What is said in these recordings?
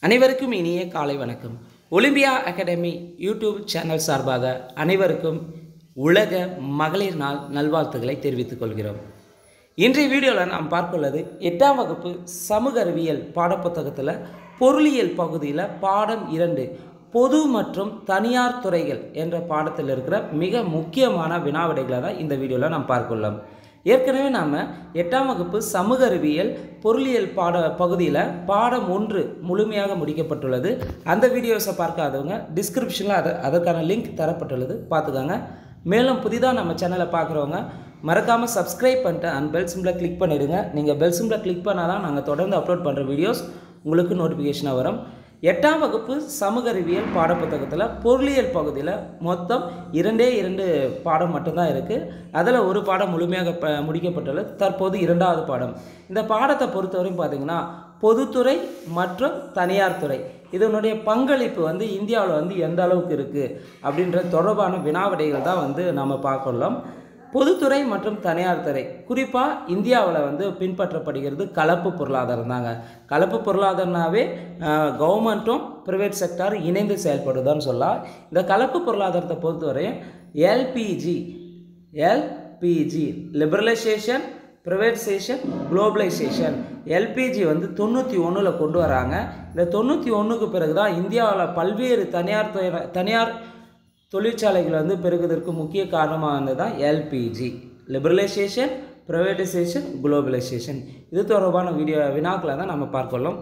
அனைவருக்கும் இனிய காலை வணக்கம் ஒலிம்பியா அகாடமி யூடியூப் சேனல் சார்பாக அனைவருக்கும் உலக மகளிர் நாள் நல்வாழ்த்துக்களை தெரிவித்துக் கொள்கிறோம் இன்றைய வீடியோவில் நாம் பார்த்துள்ளது எட்டாம் வகுப்பு சமூக அறிவியல் பாடப்புத்தகத்தில் பொருளியல் பகுதியில் பாடம் இரண்டு பொது மற்றும் தனியார் துறைகள் என்ற பாடத்தில் இருக்கிற மிக முக்கியமான வினாவிடைகளை தான் இந்த வீடியோவில் நாம் பார்க்கலாம் ஏற்கனவே நாம் எட்டாம் வகுப்பு சமூக அறிவியல் பொருளியல் பாட பகுதியில் பாடம் ஒன்று முழுமையாக முடிக்கப்பட்டுள்ளது அந்த வீடியோஸை பார்க்காதவங்க டிஸ்கிரிப்ஷனில் அது அதற்கான லிங்க் தரப்பட்டுள்ளது பார்த்துக்கோங்க மேலும் புதிதாக நம்ம சேனலை பார்க்குறவங்க மறக்காமல் சப்ஸ்கிரைப் பண்ணிட்டு அண்ட் பெல் சிம்பிளை கிளிக் பண்ணிவிடுங்க நீங்கள் பெல் சிம்பிளை கிளிக் பண்ணால் தான் நாங்கள் தொடர்ந்து அப்லோட் பண்ணுற வீடியோஸ் உங்களுக்கு நோட்டிஃபிகேஷனாக வரும் எட்டாம் வகுப்பு சமூக அறிவியல் பாடப்புத்தகத்தில் பொருளியல் பகுதியில் மொத்தம் இரண்டே இரண்டு பாடம் மட்டும்தான் இருக்குது அதில் ஒரு பாடம் முழுமையாக ப முடிக்கப்பட்டுள்ளது தற்போது இரண்டாவது பாடம் இந்த பாடத்தை பொறுத்தவரையும் பார்த்தீங்கன்னா பொதுத்துறை மற்றும் தனியார் துறை இதனுடைய பங்களிப்பு வந்து இந்தியாவில் வந்து எந்த அளவுக்கு இருக்குது அப்படின்ற தொடர்பான வினாவிடைகள் தான் வந்து நம்ம பார்க்கலாம் பொதுத்துறை மற்றும் தனியார் துறை குறிப்பாக இந்தியாவில் வந்து பின்பற்றப்படுகிறது கலப்பு பொருளாதாரம் தாங்க கலப்பு பொருளாதாரம்னாவே கவர்மெண்ட்டும் ப்ரைவேட் செக்டார் இணைந்து செயல்படுதான்னு சொல்லலாம் இந்த கலப்பு பொருளாதாரத்தை பொறுத்தவரையும் LPG LPG liberalisation privatisation globalisation LPG வந்து தொண்ணூற்றி ஒன்றில் கொண்டு வராங்க இந்த தொண்ணூற்றி ஒன்றுக்கு பிறகு தான் இந்தியாவில் பல்வேறு தனியார் துறை தனியார் தொழிற்சாலைகள் வந்து பெருகுவதற்கு முக்கிய காரணமாக இருந்தது தான் எல்பிஜி லிபரலைசேஷன் ப்ரைவேட்டைசேஷன் குளோபலைசேஷன் இது தொடர்பான வீடியோ வினாக்களை தான் நம்ம பார்க்கலாம்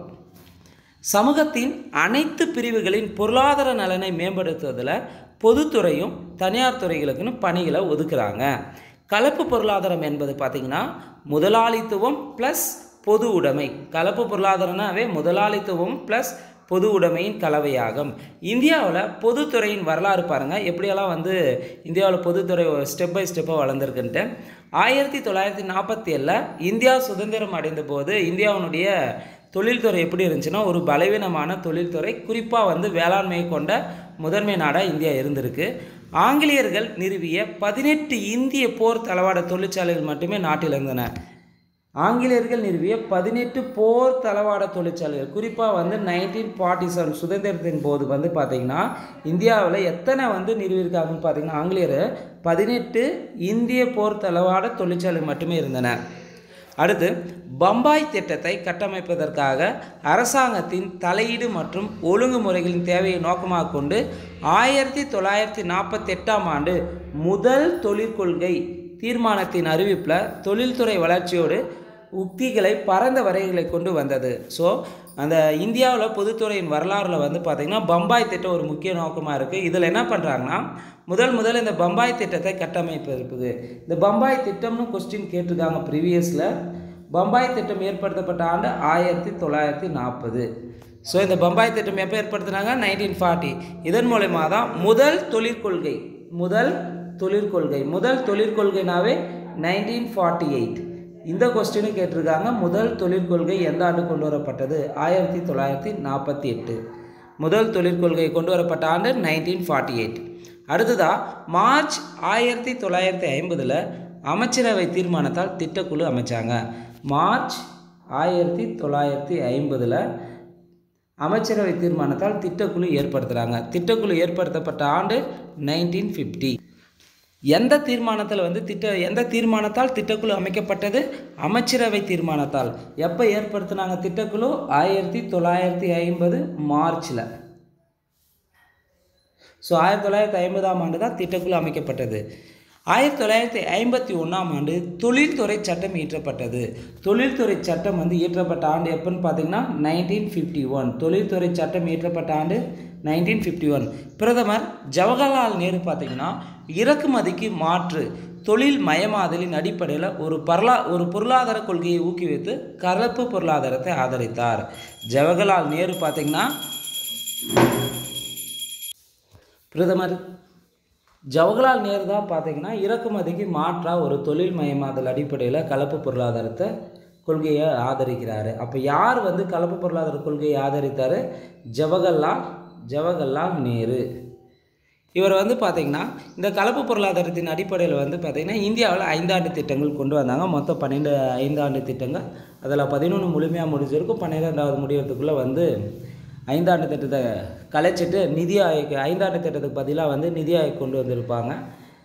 சமூகத்தின் அனைத்து பிரிவுகளின் பொருளாதார நலனை மேம்படுத்துவதில் பொதுத்துறையும் தனியார் துறைகளுக்குன்னு பணிகளை ஒதுக்குறாங்க கலப்பு பொருளாதாரம் என்பது பார்த்திங்கன்னா முதலாளித்துவம் ப்ளஸ் பொது உடைமை கலப்பு பொருளாதாரம்னாவே முதலாளித்துவம் ப்ளஸ் பொது உடைமையின் கலவையாகும் இந்தியாவில் பொதுத்துறையின் வரலாறு பாருங்கள் எப்படியெல்லாம் வந்து இந்தியாவில் பொதுத்துறை ஸ்டெப் பை ஸ்டெப்பாக வளர்ந்துருக்குன்ட்டு ஆயிரத்தி தொள்ளாயிரத்தி நாற்பத்தி ஏழில் இந்தியா சுதந்திரம் அடைந்த போது இந்தியாவினுடைய தொழில்துறை எப்படி இருந்துச்சுன்னா ஒரு பலவீனமான தொழில்துறை குறிப்பாக வந்து வேளாண்மையை கொண்ட முதன்மை நாடாக இந்தியா இருந்திருக்கு ஆங்கிலேயர்கள் நிறுவிய பதினெட்டு இந்திய போர் தளவாட தொழிற்சாலைகள் மட்டுமே நாட்டில் இருந்தன ஆங்கிலேயர்கள் நிறுவிய பதினெட்டு போர் தளவாட தொழிற்சாலைகள் குறிப்பாக வந்து நைன்டீன் ஃபார்ட்டி செவன் சுதந்திரத்தின் போது வந்து பார்த்திங்கன்னா இந்தியாவில் எத்தனை வந்து நிறுவியிருக்காங்கன்னு பார்த்தீங்கன்னா ஆங்கிலேயர் பதினெட்டு இந்திய போர் தளவாட தொழிற்சாலை மட்டுமே இருந்தன அடுத்து பம்பாய் திட்டத்தை கட்டமைப்பதற்காக அரசாங்கத்தின் தலையீடு மற்றும் ஒழுங்குமுறைகளின் தேவையை நோக்கமாக கொண்டு ஆயிரத்தி தொள்ளாயிரத்தி நாற்பத்தி எட்டாம் ஆண்டு முதல் தொழிற்கொள்கை தீர்மானத்தின் அறிவிப்பில் தொழில்துறை வளர்ச்சியோடு உக்திகளை பரந்த வரைகளை கொண்டு வந்தது ஸோ அந்த இந்தியாவில் பொதுத்துறையின் வரலாறில் வந்து பார்த்திங்கன்னா பம்பாய் திட்டம் ஒரு முக்கிய நோக்கமாக இருக்குது இதில் என்ன பண்ணுறாங்கன்னா முதல் முதல் இந்த பம்பாய் திட்டத்தை கட்டமைப்பதற்கு இந்த பம்பாய் திட்டம்னு கொஸ்டின் கேட்டிருக்காங்க ப்ரீவியஸில் பம்பாய் திட்டம் ஏற்படுத்தப்பட்ட ஆண்டு ஆயிரத்தி தொள்ளாயிரத்தி நாற்பது ஸோ இந்த பம்பாய் திட்டம் எப்போ ஏற்படுத்தினாங்க நைன்டீன் ஃபார்ட்டி இதன் மூலயமா தான் முதல் தொழிற்கொள்கை முதல் தொழிற்கொள்கை முதல் தொழிற்கொள்கைனாவே நைன்டீன் ஃபார்ட்டி எயிட் இந்த கொஸ்டினும் கேட்டிருக்காங்க முதல் தொழிற்கொள்கை எந்த ஆண்டு கொண்டு வரப்பட்டது ஆயிரத்தி தொள்ளாயிரத்தி நாற்பத்தி எட்டு முதல் தொழிற்கொள்கை கொண்டு வரப்பட்ட ஆண்டு நைன்டீன் ஃபார்ட்டி எயிட் அடுத்ததாக மார்ச் ஆயிரத்தி தொள்ளாயிரத்தி ஐம்பதில் அமைச்சரவை தீர்மானத்தால் திட்டக்குழு அமைச்சாங்க மார்ச் ஆயிரத்தி தொள்ளாயிரத்தி ஐம்பதில் அமைச்சரவை தீர்மானத்தால் திட்டக்குழு ஏற்படுத்துகிறாங்க திட்டக்குழு ஏற்படுத்தப்பட்ட ஆண்டு நைன்டீன் ஃபிஃப்டி எந்த தீர்மானத்தில் வந்து திட்ட எந்த தீர்மானத்தால் திட்டக்குழு அமைக்கப்பட்டது அமைச்சரவை தீர்மானத்தால் எப்போ ஏற்படுத்தினாங்க திட்டக்குழு ஆயிரத்தி தொள்ளாயிரத்தி ஐம்பது மார்ச்சில் ஸோ ஆயிரத்தி தொள்ளாயிரத்தி ஐம்பதாம் ஆண்டு தான் திட்டக்குழு அமைக்கப்பட்டது ஆயிரத்தி தொள்ளாயிரத்தி ஐம்பத்தி ஒன்றாம் ஆண்டு தொழில்துறை சட்டம் இயற்றப்பட்டது தொழில்துறை சட்டம் வந்து இயற்றப்பட்ட ஆண்டு எப்போன்னு பார்த்தீங்கன்னா நைன்டீன் ஃபிஃப்டி ஒன் தொழில்துறை சட்டம் இயற்றப்பட்ட ஆண்டு நைன்டீன் ஃபிஃப்டி ஒன் பிரதமர் ஜவஹர்லால் நேரு பார்த்தீங்கன்னா இறக்குமதிக்கு மாற்று தொழில் மயமாதலின் அடிப்படையில் ஒரு பரலா ஒரு பொருளாதார கொள்கையை ஊக்குவித்து கலப்பு பொருளாதாரத்தை ஆதரித்தார் ஜவஹர்லால் நேரு பார்த்தீங்கன்னா பிரதமர் ஜவஹர்லால் நேரு தான் பார்த்தீங்கன்னா இறக்குமதிக்கு மாற்றாக ஒரு தொழில் மயமாதல் அடிப்படையில் கலப்பு பொருளாதாரத்தை கொள்கையை ஆதரிக்கிறாரு அப்போ யார் வந்து கலப்பு பொருளாதார கொள்கையை ஆதரித்தார் ஜவஹர்லால் ஜவஹர்லால் நேரு இவர் வந்து பார்த்திங்கன்னா இந்த கலப்பு பொருளாதாரத்தின் அடிப்படையில் வந்து பார்த்திங்கன்னா இந்தியாவில் ஐந்தாண்டு திட்டங்கள் கொண்டு வந்தாங்க மொத்தம் பன்னெண்டு ஐந்தாண்டு திட்டங்கள் அதில் பதினொன்று முழுமையாக முடிஞ்சிருக்கும் பன்னிரெண்டாவது முடியறதுக்குள்ளே வந்து ஐந்தாண்டு திட்டத்தை கலைச்சிட்டு நிதி ஆயோக் ஐந்தாண்டு திட்டத்துக்கு பதிலாக வந்து நிதி ஆயோக் கொண்டு வந்திருப்பாங்க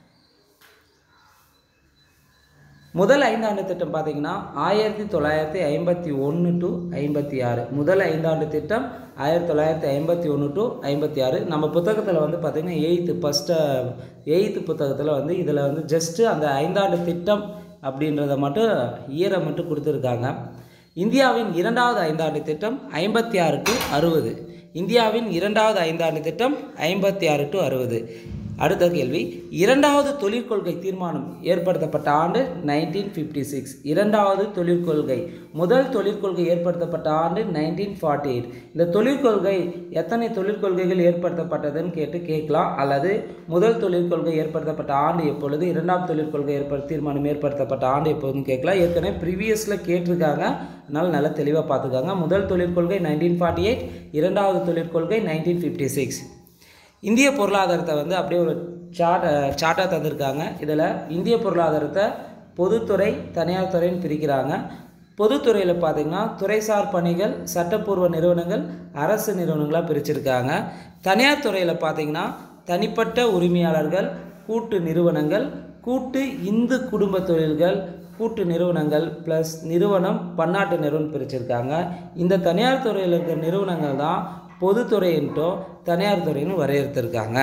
முதல் ஐந்தாண்டு திட்டம் பார்த்தீங்கன்னா ஆயிரத்தி தொள்ளாயிரத்தி ஐம்பத்தி ஒன்று டு ஐம்பத்தி ஆறு முதல் ஐந்தாண்டு திட்டம் ஆயிரத்தி தொள்ளாயிரத்தி ஐம்பத்தி ஒன்று டு ஐம்பத்தி ஆறு நம்ம புத்தகத்தில் வந்து பார்த்திங்கன்னா எயித்து ஃபஸ்ட்டு எயித்து புத்தகத்தில் வந்து இதில் வந்து ஜஸ்ட்டு அந்த ஐந்தாண்டு திட்டம் அப்படின்றத மட்டும் இயரை மட்டும் கொடுத்துருக்காங்க இந்தியாவின் இரண்டாவது ஐந்தாண்டு திட்டம் ஐம்பத்தி ஆறு டு அறுபது இந்தியாவின் இரண்டாவது ஐந்தாண்டு திட்டம் ஐம்பத்தி ஆறு டு அறுபது அடுத்த கேள்வி இரண்டாவது தொழிற்கொள்கை தீர்மானம் ஏற்படுத்தப்பட்ட ஆண்டு நைன்டீன் ஃபிஃப்டி சிக்ஸ் இரண்டாவது தொழிற்கொள்கை முதல் தொழிற்கொள்கை ஏற்படுத்தப்பட்ட ஆண்டு நைன்டீன் ஃபார்ட்டி எயிட் இந்த தொழிற்கொள்கை எத்தனை தொழிற்கொள்கைகள் ஏற்படுத்தப்பட்டதுன்னு கேட்டு கேட்கலாம் அல்லது முதல் தொழிற்கொள்கை ஏற்படுத்தப்பட்ட ஆண்டு எப்பொழுது இரண்டாம் தொழிற்கொள்கை ஏற்பட தீர்மானம் ஏற்படுத்தப்பட்ட ஆண்டு எப்போதுன்னு கேட்கலாம் ஏற்கனவே ப்ரீவியஸில் கேட்டிருக்காங்க அதனால் நல்லா தெளிவாக பார்த்துக்காங்க முதல் தொழிற்கொள்கை நைன்டீன் ஃபார்ட்டி எயிட் இரண்டாவது தொழிற்கொள்கை நைன்டீன் ஃபிஃப்டி சிக்ஸ் இந்திய பொருளாதாரத்தை வந்து அப்படியே ஒரு சார்ட் சார்ட்டாக தந்திருக்காங்க இதில் இந்திய பொருளாதாரத்தை பொதுத்துறை தனியார் துறைன்னு பிரிக்கிறாங்க பொதுத்துறையில் பார்த்திங்கன்னா துறைசார் பணிகள் சட்டப்பூர்வ நிறுவனங்கள் அரசு நிறுவனங்களாக பிரிச்சிருக்காங்க தனியார் துறையில் பார்த்திங்கன்னா தனிப்பட்ட உரிமையாளர்கள் கூட்டு நிறுவனங்கள் கூட்டு இந்து குடும்ப தொழில்கள் கூட்டு நிறுவனங்கள் ப்ளஸ் நிறுவனம் பன்னாட்டு நிறுவனம் பிரிச்சிருக்காங்க இந்த தனியார் துறையில் இருக்கிற நிறுவனங்கள் தான் பொதுத்துறைன்ட்டோ தனியார் துறைன்னு வரையறுத்திருக்காங்க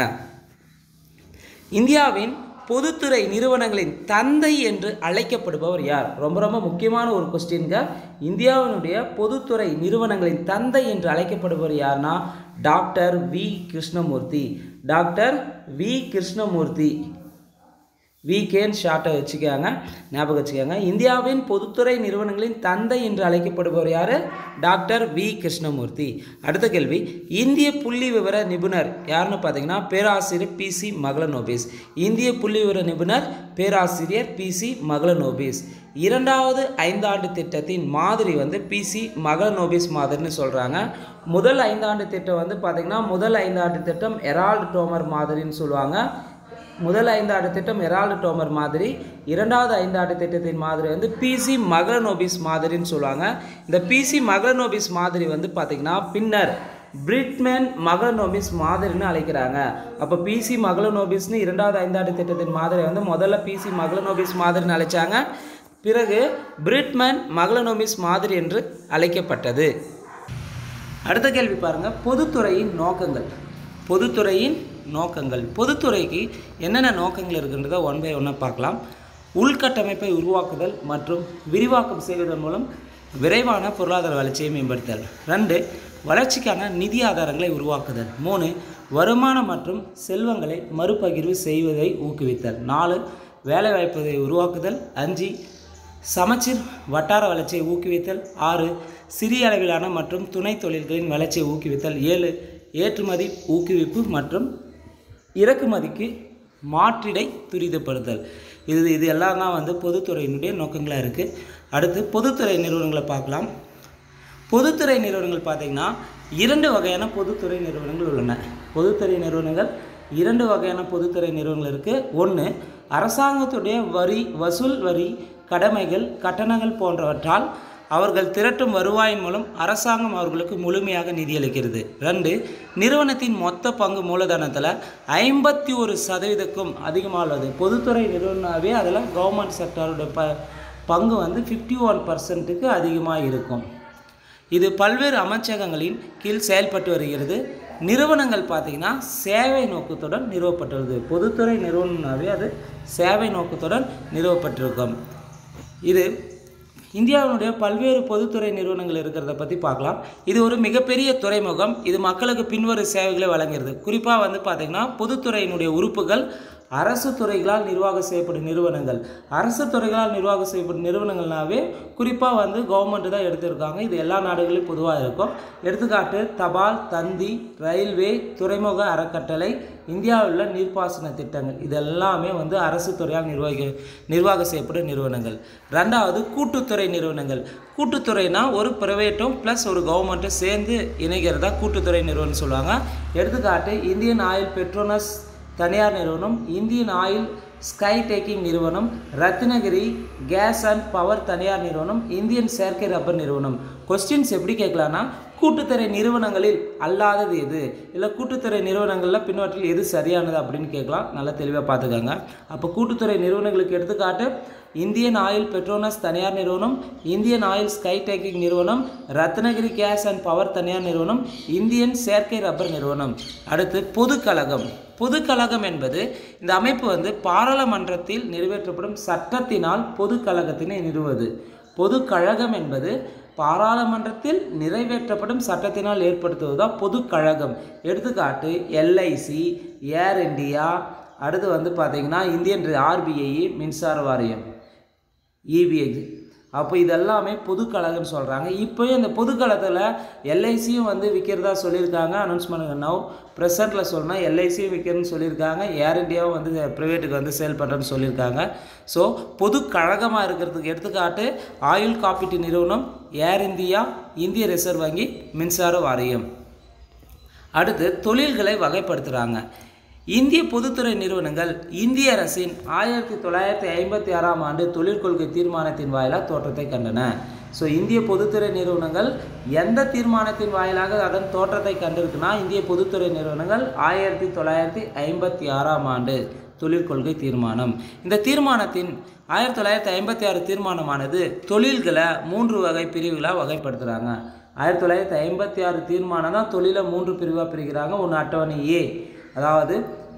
இந்தியாவின் பொதுத்துறை நிறுவனங்களின் தந்தை என்று அழைக்கப்படுபவர் யார் ரொம்ப ரொம்ப முக்கியமான ஒரு கொஸ்டின்க இந்தியாவினுடைய பொதுத்துறை நிறுவனங்களின் தந்தை என்று அழைக்கப்படுபவர் யார்னா doctor V Krishnamurthy doctor V Krishnamurthy விகேன்னு ஷார்ட்டை வச்சுக்காங்க ஞாபகம் வச்சுக்கோங்க இந்தியாவின் பொதுத்துறை நிறுவனங்களின் தந்தை என்று அழைக்கப்படுபவர் யார் டாக்டர் வி கிருஷ்ணமூர்த்தி அடுத்த கேள்வி இந்திய புள்ளி விவர நிபுணர் யாருன்னு பார்த்தீங்கன்னா பேராசிரியர் பி சி மகளநோபிஸ் இந்திய புள்ளி விவர நிபுணர் பேராசிரியர் பி சி மகளநோபிஸ் இரண்டாவது ஐந்தாண்டு திட்டத்தின் மாதிரி வந்து பிசி மகளநோபிஸ் மாதிரின்னு சொல்கிறாங்க முதல் ஐந்தாண்டு திட்டம் வந்து பார்த்திங்கன்னா முதல் ஐந்தாண்டு திட்டம் எரால்டு டோமர் மாதிரின்னு சொல்லுவாங்க முதல் ஐந்தாண்டு திட்டம் எரால்டு டோமர் மாதிரி இரண்டாவது ஐந்தாண்டு திட்டத்தின் மாதிரி வந்து பிசி மகளநோபிஸ் மாதிரின்னு சொல்லுவாங்க இந்த பிசி மகளநோபிஸ் மாதிரி வந்து பார்த்திங்கன்னா பின்னர் பிரிட்மேன் மகளநோபிஸ் மாதிரின்னு அழைக்கிறாங்க அப்போ பிசி மகளநோபிஸ்னு இரண்டாவது ஐந்தாண்டு திட்டத்தின் மாதிரி வந்து முதல்ல பிசி மகளநோபிஸ் மாதிரின்னு அழைச்சாங்க பிறகு பிரிட்மேன் மகளநோபிஸ் மாதிரி என்று அழைக்கப்பட்டது அடுத்த கேள்வி பாருங்கள் பொதுத்துறையின் நோக்கங்கள் பொதுத்துறையின் நோக்கங்கள் பொதுத்துறைக்கு என்னென்ன நோக்கங்கள் இருக்குன்றதை ஒன் பை ஒன்னாக பார்க்கலாம் உள்கட்டமைப்பை உருவாக்குதல் மற்றும் விரிவாக்கம் செய்வதன் மூலம் விரைவான பொருளாதார வளர்ச்சியை மேம்படுத்தல் ரெண்டு வளர்ச்சிக்கான நிதி ஆதாரங்களை உருவாக்குதல் மூணு வருமானம் மற்றும் செல்வங்களை மறுபகிர்வு செய்வதை ஊக்குவித்தல் நாலு வேலைவாய்ப்பை உருவாக்குதல் அஞ்சு சமச்சீர் வட்டார வளர்ச்சியை ஊக்குவித்தல் ஆறு சிறிய அளவிலான மற்றும் துணை தொழில்களின் வளர்ச்சியை ஊக்குவித்தல் ஏழு ஏற்றுமதி ஊக்குவிப்பு மற்றும் இறக்குமதிக்கு மாற்றிடை துரிதப்படுத்தல் இது இது எல்லாம் தான் வந்து பொதுத்துறையினுடைய நோக்கங்களாக இருக்குது அடுத்து பொதுத்துறை நிறுவனங்களை பார்க்கலாம் பொதுத்துறை நிறுவனங்கள் பார்த்திங்கன்னா இரண்டு வகையான பொதுத்துறை நிறுவனங்கள் உள்ளன பொதுத்துறை நிறுவனங்கள் இரண்டு வகையான பொதுத்துறை நிறுவனங்கள் இருக்குது ஒன்று அரசாங்கத்துடைய வரி வசூல் வரி கடமைகள் கட்டணங்கள் போன்றவற்றால் அவர்கள் திரட்டும் வருவாயின் மூலம் அரசாங்கம் அவர்களுக்கு முழுமையாக நிதியளிக்கிறது ரெண்டு நிறுவனத்தின் மொத்த பங்கு மூலதனத்தில் ஐம்பத்தி ஒரு சதவீதக்கும் அதிகமாக உள்ளது பொதுத்துறை நிறுவனமாகவே அதில் கவர்மெண்ட் செக்டரோட ப பங்கு வந்து ஃபிஃப்டி ஒன் பர்சன்ட்டுக்கு அதிகமாக இருக்கும் இது பல்வேறு அமைச்சகங்களின் கீழ் செயல்பட்டு வருகிறது நிறுவனங்கள் பார்த்திங்கன்னா சேவை நோக்கத்துடன் நிறுவப்பட்டுள்ளது பொதுத்துறை நிறுவனம்னாவே அது சேவை நோக்கத்துடன் நிறுவப்பட்டிருக்கும் இது இந்தியாவினுடைய பல்வேறு பொதுத்துறை நிறுவனங்கள் இருக்கிறத பற்றி பார்க்கலாம் இது ஒரு மிகப்பெரிய துறைமுகம் இது மக்களுக்கு பின்வரும் சேவைகளை வழங்குகிறது குறிப்பாக வந்து பார்த்திங்கன்னா பொதுத்துறையினுடைய உறுப்புகள் அரசு துறைகளால் நிர்வாகம் செய்யப்படும் நிறுவனங்கள் அரசு துறைகளால் நிர்வாகம் செய்யப்படும் நிறுவனங்கள்னாவே குறிப்பாக வந்து கவர்மெண்ட் தான் எடுத்திருக்காங்க இது எல்லா நாடுகளிலும் பொதுவாக இருக்கும் எடுத்துக்காட்டு தபால் தந்தி ரயில்வே துறைமுக அறக்கட்டளை இந்தியாவில் உள்ள நீர்ப்பாசன திட்டங்கள் இதெல்லாமே வந்து அரசு துறையால் நிர்வகி நிர்வாகம் செய்யப்படும் நிறுவனங்கள் ரெண்டாவது கூட்டுத்துறை நிறுவனங்கள் கூட்டுத்துறைனா ஒரு ப்ரைவேட்டும் ப்ளஸ் ஒரு கவர்மெண்ட்டும் சேர்ந்து இணைகிறதா கூட்டுத்துறை நிறுவனம் சொல்லுவாங்க எடுத்துக்காட்டு இந்தியன் ஆயில் பெட்ரோனஸ் தனியார் நிறுவனம் இந்தியன் ஆயில் ஸ்கை டேக்கிங் நிறுவனம் ரத்னகிரி கேஸ் அண்ட் பவர் தனியார் நிறுவனம் இந்தியன் செயற்கை ரப்பர் நிறுவனம் கொஸ்டின்ஸ் எப்படி கேட்கலான்னா கூட்டுத்துறை நிறுவனங்களில் அல்லாதது எது இல்லை கூட்டுத்துறை நிறுவனங்களில் பின்னவற்றில் எது சரியானது அப்படின்னு கேட்கலாம் நல்லா தெளிவாக பார்த்துக்கோங்க அப்போ கூட்டுத்துறை நிறுவனங்களுக்கு எடுத்துக்காட்டு இந்தியன் ஆயில் பெட்ரோனஸ் தனியார் நிறுவனம் இந்தியன் ஆயில் ஸ்கை டேக்கிங் நிறுவனம் ரத்னகிரி கேஸ் அண்ட் பவர் தனியார் நிறுவனம் இந்தியன் செயற்கை ரப்பர் நிறுவனம் அடுத்து பொதுக்கழகம் பொதுக்கழகம் என்பது இந்த அமைப்பு வந்து பாராளுமன்றத்தில் நிறைவேற்றப்படும் சட்டத்தினால் பொதுக்கழகத்தினை நிறுவது பொதுக்கழகம் என்பது பாராளுமன்றத்தில் நிறைவேற்றப்படும் சட்டத்தினால் ஏற்படுத்துவதுதான் பொதுக்கழகம் எடுத்துக்காட்டு எல்ஐசி ஏர் இந்தியா அடுத்து வந்து பார்த்தீங்கன்னா இந்தியன் ஆர்பிஐ மின்சார வாரியம் இபிஐ அப்போ இதெல்லாமே பொதுக்கழகம்னு சொல்கிறாங்க இப்போயே இந்த பொதுக்கழகத்தில் எல்ஐசியும் வந்து விற்கிறதா சொல்லியிருக்காங்க அனௌன்ஸ்மெண்ட் நவ் ப்ரெசண்ட்டில் சொல்லணும் எல்ஐசியும் விற்கிறேன்னு சொல்லியிருக்காங்க ஏர் இந்தியாவும் வந்து ப்ரைவேட்டுக்கு வந்து சேல் பண்ணுறேன்னு சொல்லியிருக்காங்க ஸோ பொதுக்கழகமாக இருக்கிறதுக்கு எடுத்துக்காட்டு ஆயுள் காப்பீட்டு நிறுவனம் ஏர் இந்தியா இந்திய ரிசர்வ் வங்கி மின்சார வாரியம் அடுத்து தொழில்களை வகைப்படுத்துகிறாங்க இந்திய பொதுத்துறை நிறுவனங்கள் இந்திய அரசின் ஆயிரத்தி தொள்ளாயிரத்தி ஐம்பத்தி ஆறாம் ஆண்டு தொழிற்கொள்கை தீர்மானத்தின் வாயிலாக தோற்றத்தை கண்டன ஸோ இந்திய பொதுத்துறை நிறுவனங்கள் எந்த தீர்மானத்தின் வாயிலாக அதன் தோற்றத்தை கண்டிருக்குன்னா இந்திய பொதுத்துறை நிறுவனங்கள் ஆயிரத்தி தொள்ளாயிரத்தி ஐம்பத்தி ஆறாம் ஆண்டு தொழிற்கொள்கை தீர்மானம் இந்த தீர்மானத்தின் ஆயிரத்தி தொள்ளாயிரத்தி ஐம்பத்தி ஆறு தீர்மானமானது தொழில்களை மூன்று வகை பிரிவுகளாக வகைப்படுத்துகிறாங்க ஆயிரத்தி தொள்ளாயிரத்தி ஐம்பத்தி ஆறு தீர்மானம் தான் தொழிலை மூன்று பிரிவாக பிரிக்கிறாங்க ஒன்று அட்டவணை ஏ அதாவது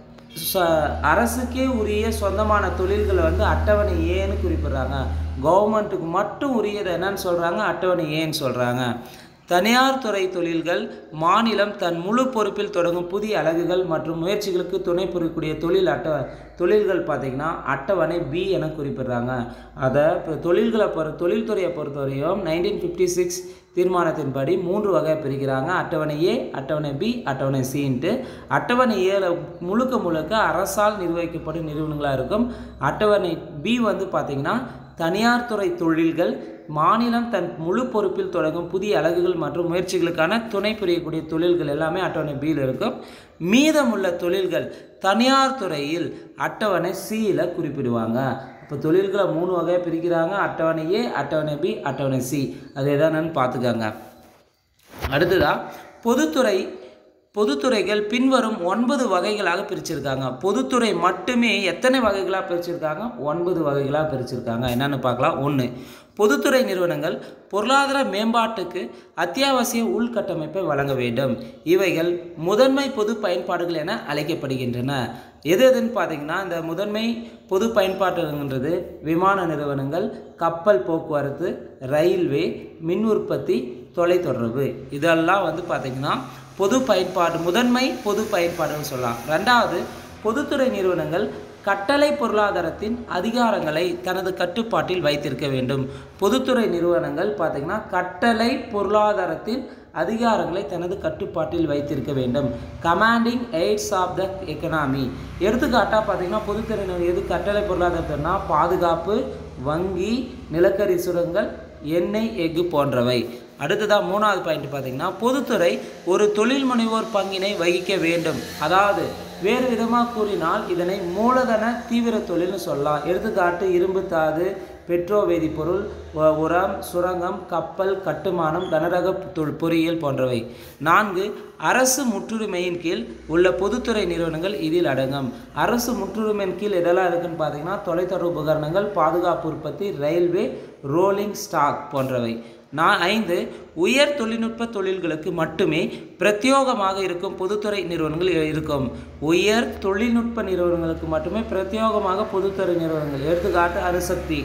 ச அரசுக்கே உரிய சொந்தமான தொழில்களை வந்து அட்டவணை ஏன்னு குறிப்பிடுறாங்க கவர்மெண்ட்டுக்கு மட்டும் உரியது என்னன்னு சொல்கிறாங்க அட்டவணை ஏன்னு சொல்கிறாங்க தனியார் துறை தொழில்கள் மாநிலம் தன் முழு பொறுப்பில் தொடங்கும் புதிய அலகுகள் மற்றும் முயற்சிகளுக்கு துணை புரியக்கூடிய தொழில் அட்ட தொழில்கள் பார்த்திங்கன்னா அட்டவணை பி என குறிப்பிடுறாங்க அதை இப்போ தொழில்களை பொறு தொழில்துறையை பொறுத்தவரையும் நைன்டீன் ஃபிஃப்டி சிக்ஸ் தீர்மானத்தின்படி மூன்று வகை பிரிக்கிறாங்க அட்டவணை ஏ அட்டவணை பி அட்டவணை சின்ட்டு அட்டவணை ஏல முழுக்க முழுக்க அரசால் நிர்வகிக்கப்படும் நிறுவனங்களாக இருக்கும் அட்டவணை பி வந்து பார்த்திங்கன்னா தனியார் துறை தொழில்கள் மாநிலம் தன் முழு பொறுப்பில் தொடங்கும் புதிய அலகுகள் மற்றும் முயற்சிகளுக்கான துணை புரியக்கூடிய தொழில்கள் எல்லாமே அட்டவணை பியில் இருக்கும் மீதமுள்ள தொழில்கள் தனியார் துறையில் அட்டவணை சியில் குறிப்பிடுவாங்க இப்போ தொழில்களை மூணு வகையாக பிரிக்கிறாங்க அட்டவணை ஏ அட்டவணை பி அட்டவணை சி அது எதானு பார்த்துக்கோங்க அடுத்ததாக பொதுத்துறை பொதுத்துறைகள் பின்வரும் ஒன்பது வகைகளாக பிரிச்சிருக்காங்க பொதுத்துறை மட்டுமே எத்தனை வகைகளாக பிரிச்சிருக்காங்க ஒன்பது வகைகளாக பிரிச்சிருக்காங்க என்னென்னு பார்க்கலாம் ஒன்று பொதுத்துறை நிறுவனங்கள் பொருளாதார மேம்பாட்டுக்கு அத்தியாவசிய உள்கட்டமைப்பை வழங்க வேண்டும் இவைகள் முதன்மை பொது பயன்பாடுகள் என அழைக்கப்படுகின்றன எது எதுன்னு பார்த்தீங்கன்னா இந்த முதன்மை பொது பயன்பாடுன்றது விமான நிறுவனங்கள் கப்பல் போக்குவரத்து ரயில்வே மின் உற்பத்தி தொலைத்தொடர்பு இதெல்லாம் வந்து பார்த்திங்கன்னா பொது பயன்பாடு முதன்மை பொது பயன்பாடுன்னு சொல்லலாம் ரெண்டாவது பொதுத்துறை நிறுவனங்கள் கட்டளை பொருளாதாரத்தின் அதிகாரங்களை தனது கட்டுப்பாட்டில் வைத்திருக்க வேண்டும் பொதுத்துறை நிறுவனங்கள் பார்த்திங்கன்னா கட்டளை பொருளாதாரத்தின் அதிகாரங்களை தனது கட்டுப்பாட்டில் வைத்திருக்க வேண்டும் commanding heights of the economy எடுத்துக்காட்டாக பார்த்திங்கன்னா பொதுத்துறை நிறுவனம் எது கட்டளை பொருளாதாரத்தினா பாதுகாப்பு வங்கி நிலக்கரி சுரங்கள் எண்ணெய் எஃகு போன்றவை அடுத்ததாக மூணாவது பாயிண்ட் பார்த்தீங்கன்னா பொதுத்துறை ஒரு தொழில் முனைவோர் பங்கினை வகிக்க வேண்டும் அதாவது வேறு விதமாக கூறினால் இதனை மூலதன தீவிர தொழில்னு சொல்லலாம் எடுத்துக்காட்டு இரும்பு தாது பெட்ரோ வேதிப்பொருள் உ- உரம் சுரங்கம் கப்பல் கட்டுமானம் கனரக தொ- பொறியியல் போன்றவை நான்கு அரசு முற்றுரிமையின் கீழ் உள்ள பொதுத்துறை நிறுவனங்கள் இதில் அடங்கும் அரசு முற்றுரிமையின் கீழ் எதெல்லாம் இருக்குன்னு பார்த்தீங்கன்னா தொலைத்தொடர்பு உபகரணங்கள் பாதுகாப்பு உற்பத்தி ரயில்வே ரோலிங் ஸ்டாக் போன்றவை நான் ஐந்து உயர் தொழில்நுட்ப தொழில்களுக்கு மட்டுமே பிரத்யோகமாக இருக்கும் பொதுத்துறை நிறுவனங்கள் இ- இருக்கும் உயர் தொழில்நுட்ப நிறுவனங்களுக்கு மட்டுமே பிரத்யோகமாக பொதுத்துறை நிறுவனங்கள் எடுத்துக்காட்டு அணுசக்தி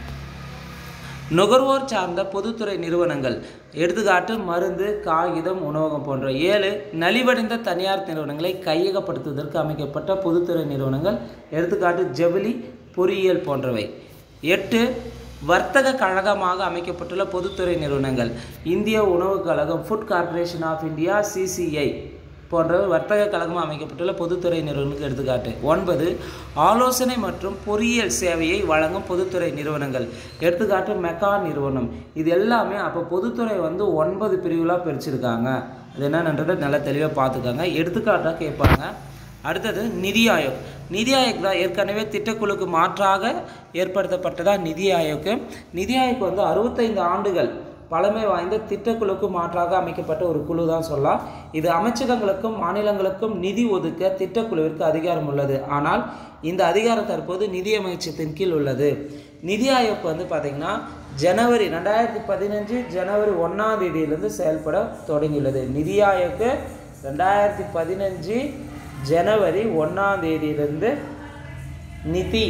நுகர்வோர் சார்ந்த பொதுத்துறை நிறுவனங்கள் எடுத்துக்காட்டு மருந்து காகிதம் உணவகம் போன்ற ஏழு நலிவடைந்த தனியார் நிறுவனங்களை கையகப்படுத்துவதற்கு அமைக்கப்பட்ட பொதுத்துறை நிறுவனங்கள் எடுத்துக்காட்டு ஜவுளி பொறியியல் போன்றவை எட்டு வர்த்தக கழகமாக அமைக்கப்பட்டுள்ள பொதுத்துறை நிறுவனங்கள் இந்திய உணவுக் கழகம் Food Corporation of India CCI போன்ற வர்த்தக கழகமாக அமைக்கப்பட்டுள்ள பொதுத்துறை நிறுவனங்களுக்கு எடுத்துக்காட்டு ஒன்பது ஆலோசனை மற்றும் பொறியியல் சேவையை வழங்கும் பொதுத்துறை நிறுவனங்கள் எடுத்துக்காட்டு மெக்கா நிறுவனம் இது எல்லாமே அப்போ பொதுத்துறை வந்து ஒன்பது பிரிவுகளாக பிரிச்சிருக்காங்க அது என்னன்றதை நல்லா தெளிவாக பார்த்துக்கோங்க எடுத்துக்காட்டாக கேட்பாங்க அடுத்தது நிதி ஆயோக் நிதி ஆயோக் தான் ஏற்கனவே திட்டக்குழுக்கு மாற்றாக ஏற்படுத்தப்பட்டதா நிதி ஆயோக் நிதி ஆயோக் வந்து அறுபத்தைந்து ஆண்டுகள் பழமை வாய்ந்த திட்டக்குழுக்கு மாற்றாக அமைக்கப்பட்ட ஒரு குழு தான் சொல்லலாம் இது அமைச்சகங்களுக்கும் மாநிலங்களுக்கும் நிதி ஒதுக்க திட்டக்குழுவிற்கு அதிகாரம் உள்ளது ஆனால் இந்த அதிகாரம் தற்போது நிதி அமைச்சத்தின் கீழ் உள்ளது நிதி ஆயோக் வந்து பார்த்திங்கன்னா ஜனவரி ரெண்டாயிரத்தி பதினஞ்சு ஜனவரி ஒன்றாம் தேதியிலிருந்து செயல்பட தொடங்கியுள்ளது நிதி ஆயோக் ரெண்டாயிரத்தி பதினஞ்சு ஜனவரி ஒன்றாம் தேதியிலிருந்து NITI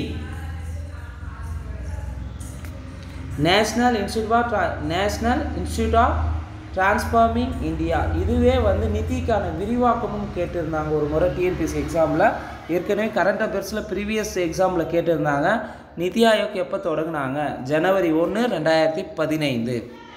national institute of national institute of transforming India இதுவே வந்து நிதிக்கான விரிவாக்கமும் கேட்டிருந்தாங்க ஒரு முறை டிஎன்பிஎஸ்சி எக்ஸாமில் ஏற்கனவே கரண்ட் அஃபேர்ஸில் ப்ரீவியஸ் எக்ஸாமில் கேட்டிருந்தாங்க நிதி ஆயோக் எப்போ தொடங்கினாங்க ஜனவரி ஒன்று ரெண்டாயிரத்தி பதினைந்து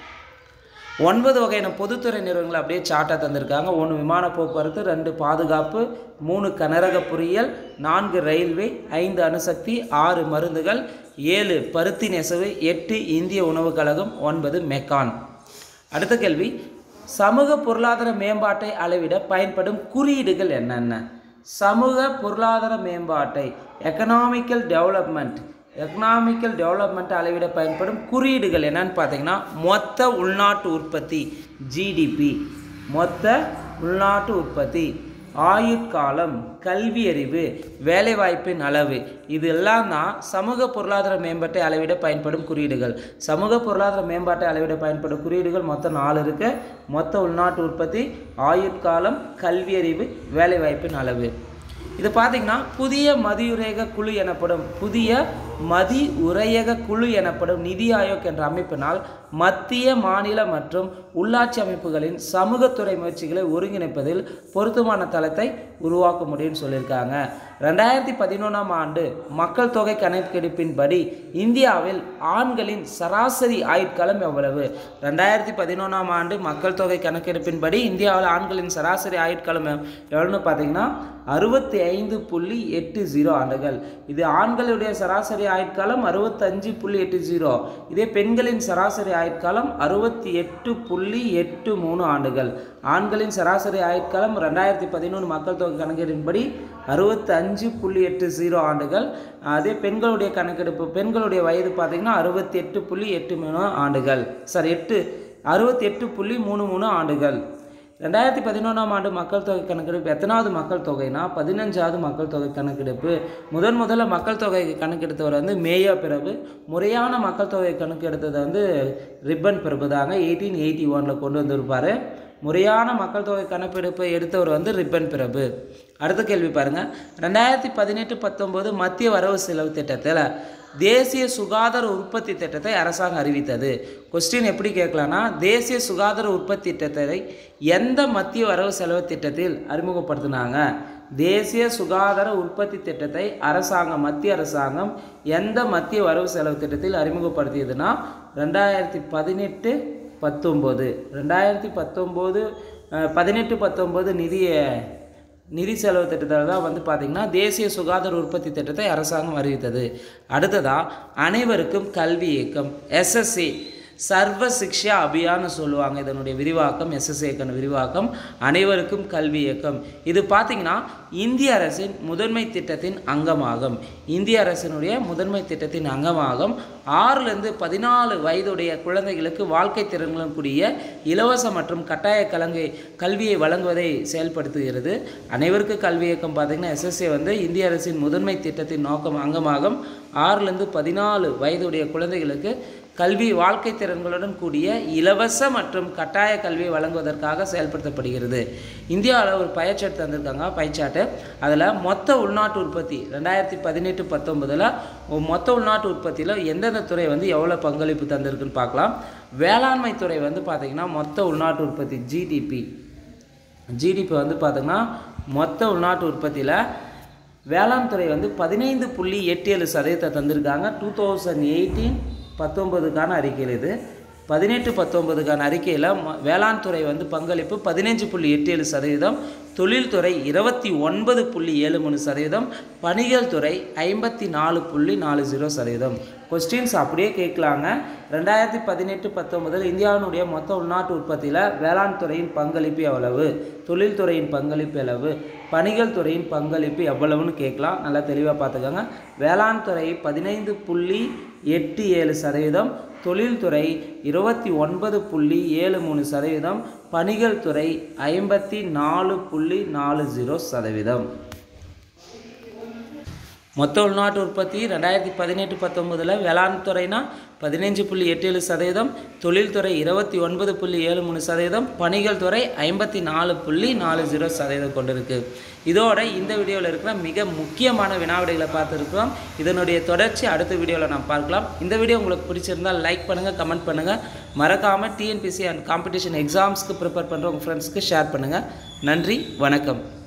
ஒன்பது வகையான பொதுத்துறை நிறுவனங்கள் அப்படியே சார்ட்டாக தந்திருக்காங்க ஒன்று விமான போக்குவரத்து ரெண்டு பாதுகாப்பு மூணு கனரக பொறியியல் நான்கு ரயில்வே ஐந்து அணுசக்தி ஆறு மருந்துகள் ஏழு பருத்தி நெசவு எட்டு இந்திய உணவுக் கழகம் ஒன்பது மெக்கான் அடுத்த கேள்வி சமூக பொருளாதார மேம்பாட்டை அளவிட பயன்படும் குறியீடுகள் என்னென்ன சமூக பொருளாதார மேம்பாட்டை எக்கனாமிக்கல் டெவலப்மெண்ட் எக்கனாமிக்கல் டெவலப்மெண்ட் அளவிட பயன்படும் குறியீடுகள் என்னன்னு பார்த்தீங்கன்னா மொத்த உள்நாட்டு உற்பத்தி ஜிடிபி மொத்த உள்நாட்டு உற்பத்தி ஆயுட்காலம் கல்வியறிவு வேலைவாய்ப்பின் அளவு இது எல்லாம் தான் சமூக பொருளாதார மேம்பாட்டை அளவிட பயன்படும் குறியீடுகள் சமூக பொருளாதார மேம்பாட்டை அளவிட பயன்படும் குறியீடுகள் மொத்தம் நாலு இருக்கு மொத்த உள்நாட்டு உற்பத்தி ஆயுட்காலம் கல்வியறிவு வேலைவாய்ப்பின் அளவு இது பார்த்தீங்கன்னா புதிய மதியுரையக குழு எனப்படும் புதிய மதி உரையக குழு எனப்படும் நிதி ஆயோக் என்ற அமைப்பினால் மத்திய மாநில மற்றும் உள்ளாட்சி அமைப்புகளின் சமூகத்துறை முயற்சிகளை ஒருங்கிணைப்பதில் பொருத்தமான தளத்தை உருவாக்க முடியும்னு சொல்லியிருக்காங்க ரெண்டாயிரத்தி பதினொன்றாம் ஆண்டு மக்கள் தொகை கணக்கெடுப்பின்படி இந்தியாவில் ஆண்களின் சராசரி ஆயுட்காலம் எவ்வளவு ரெண்டாயிரத்தி பதினொன்றாம் ஆண்டு மக்கள் தொகை கணக்கெடுப்பின்படி இந்தியாவில் ஆண்களின் சராசரி ஆயுட்காலம் எவ்- எவ்வளோன்னு பார்த்தீங்கன்னா அறுபத்தி ஐந்து புள்ளி எட்டு ஜீரோ ஆண்டுகள் இது ஆண்களுடைய சராசரி ஆயுட்காலம் அறுபத்தஞ்சு புள்ளி எட்டு ஜீரோ இதே பெண்களின் சராசரி ஆயுட்காலம் அறுபத்தி எட்டு புள்ளி எட்டு மூணு ஆண்டுகள் ஆண்களின் சராசரி ஆயுட்காலம் ரெண்டாயிரத்தி பதினொன்று மக்கள் தொகை கணக்கெடுப்பின்படி அறுபத்தி அஞ்சு புள்ளி எட்டு ஜீரோ ஆண்டுகள் அதே பெண்களுடைய கணக்கெடுப்பு பெண்களுடைய வயது பார்த்தீங்கன்னா அறுபத்தி எட்டு புள்ளி எட்டு மூணு ஆண்டுகள் சாரி எட்டு அறுபத்தி எட்டு புள்ளி மூணு மூணு ஆண்டுகள் ரெண்டாயிரத்தி பதினொன்றாம் ஆண்டு மக்கள் தொகை கணக்கெடுப்பு எத்தனாவது மக்கள் தொகைனா பதினஞ்சாவது மக்கள் தொகை கணக்கெடுப்பு முதன் முதல்ல மக்கள் தொகை கணக்கெடுத்தவர் வந்து மேயா பிரபு முறையான மக்கள் தொகை கணக்கெடுத்தது வந்து ரிப்பன் பிரபு தாங்க எயிட்டீன் எயிட்டி ஒனில் கொண்டு வந்திருப்பார் முறையான மக்கள் தொகை கணக்கெடுப்பை எடுத்தவர் வந்து ரிப்பன் பிரபு அடுத்த கேள்வி பாருங்கள் ரெண்டாயிரத்தி பதினெட்டு பத்தொம்போது மத்திய வரவு செலவு திட்டத்தில் தேசிய சுகாதார உற்பத்தி திட்டத்தை அரசாங்கம் அறிவித்தது கொஸ்டின் எப்படி கேட்கலான்னா தேசிய சுகாதார உற்பத்தி திட்டத்தை எந்த மத்திய வரவு செலவு திட்டத்தில் அறிமுகப்படுத்தினாங்க தேசிய சுகாதார உற்பத்தி திட்டத்தை அரசாங்கம் மத்திய அரசாங்கம் எந்த மத்திய வரவு செலவு திட்டத்தில் அறிமுகப்படுத்தியதுன்னா ரெண்டாயிரத்தி பதினெட்டு பத்தொம்போது ரெண்டாயிரத்தி பத்தொம்போது பதினெட்டு பத்தொம்போது நிதிய நிதி செலவு திட்டத்தில் தான் வந்து பார்த்திங்கன்னா தேசிய சுகாதார உற்பத்தி திட்டத்தை அரசாங்கம் அறிவித்தது அடுத்ததாக அனைவருக்கும் கல்வி இயக்கம் எஸ்எஸ்சி சர்வ சிக்ஷா அபியான்னு சொல்லுவாங்க இதனுடைய விரிவாக்கம் எஸ்எஸ்சி இயக்கம் விரிவாக்கம் அனைவருக்கும் கல்வி இயக்கம் இது பார்த்திங்கன்னா இந்திய அரசின் முதன்மை திட்டத்தின் அங்கமாகும் இந்திய அரசினுடைய முதன்மை திட்டத்தின் அங்கமாகும் ஆறுலேருந்து பதினாலு வயதுடைய குழந்தைகளுக்கு வாழ்க்கை திறன்களுடன் கூடிய இலவச மற்றும் கட்டாய கலங்கை கல்வியை வழங்குவதை செயல்படுத்துகிறது அனைவருக்கும் கல்வி இயக்கம் பார்த்திங்கன்னா எஸ்எஸ்சி வந்து இந்திய அரசின் முதன்மை திட்டத்தின் நோக்கம் அங்கமாகும் ஆறுலேருந்து பதினாலு வயதுடைய குழந்தைகளுக்கு கல்வி வாழ்க்கை திறன்களுடன் கூடிய இலவச மற்றும் கட்டாய கல்வியை வழங்குவதற்காக செயல்படுத்தப்படுகிறது இந்தியாவில் ஒரு பயச்சாட்டு தந்திருக்காங்க பயச்சாட்டு அதில் மொத்த உள்நாட்டு உற்பத்தி ரெண்டாயிரத்தி பதினெட்டு பத்தொன்பதில் மொத்த உள்நாட்டு உற்பத்தியில் எந்தெந்த துறை வந்து எவ்வளோ பங்களிப்பு தந்திருக்குன்னு பார்க்கலாம் வேளாண்மை துறை வந்து பார்த்திங்கன்னா மொத்த உள்நாட்டு உற்பத்தி ஜிடிபி ஜிடிபி வந்து பார்த்திங்கன்னா மொத்த உள்நாட்டு உற்பத்தியில் வேளாண் துறை வந்து பதினைந்து புள்ளி எட்டு ஏழு சதவீதத்தை தந்திருக்காங்க டூ தௌசண்ட் எயிட்டீன் பத்தொம்பதுக்கான அறிக்கையில் இது பதினெட்டு பத்தொன்பதுக்கான அறிக்கையில் ம- வேளாண் துறை வந்து பங்களிப்பு பதினஞ்சு புள்ளி எட்டு ஏழு சதவீதம் தொழில்துறை இருபத்தி ஒன்பது புள்ளி ஏழு மூணு சதவீதம் பணிகள் துறை ஐம்பத்தி நாலு புள்ளி நாலு ஜீரோ சதவீதம் கொஸ்டின்ஸ் அப்படியே கேட்கலாங்க ரெண்டாயிரத்தி பதினெட்டு பத்தொன்பதில் இந்தியாவினுடைய மொத்த உள்நாட்டு உற்பத்தியில் வேளாண் துறையின் பங்களிப்பு எவ்வளவு தொழில்துறையின் பங்களிப்பு எவ்வளவு பணிகள் துறையின் பங்களிப்பு எவ்வளவுன்னு கேட்கலாம் நல்லா தெளிவாக பார்த்துக்கோங்க வேளாண் துறை பதினைந்து புள்ளி எட்டு ஏழு சதவீதம் தொழில்துறை இருபத்தி ஒன்பது புள்ளி ஏழு மூணு சதவீதம் பணிகள் துறை ஐம்பத்தி நாலு புள்ளி நாலு ஜீரோ சதவீதம் மொத்த உள்நாட்டு உற்பத்தி ரெண்டாயிரத்தி பதினெட்டு பத்தொம்போதில் வேளாண் துறைனா பதினஞ்சு புள்ளி எட்டு ஏழு சதவீதம் தொழில்துறை இருபத்தி ஒன்பது புள்ளி ஏழு மூணு சதவீதம் பணிகள் துறை ஐம்பத்தி நாலு புள்ளி நாலு ஜீரோ சதவீதம் கொண்டிருக்கு இதோட இந்த வீடியோவில் இருக்கிற மிக முக்கியமான வினாவிடைகளை பார்த்துருக்கிறோம் இதனுடைய தொடர்ச்சி அடுத்த வீடியோவில் நாம் பார்க்கலாம் இந்த வீடியோ உங்களுக்கு பிடிச்சிருந்தால் லைக் பண்ணுங்கள் கமெண்ட் பண்ணுங்கள் மறக்காமல் டிஎன்பிசி அண்ட் காம்படிஷன் எக்ஸாம்ஸ்க்கு ப்ரிப்பேர் பண்ணுற உங்கள் ஃப்ரெண்ட்ஸ்க்கு ஷேர் பண்ணுங்கள் நன்றி வணக்கம்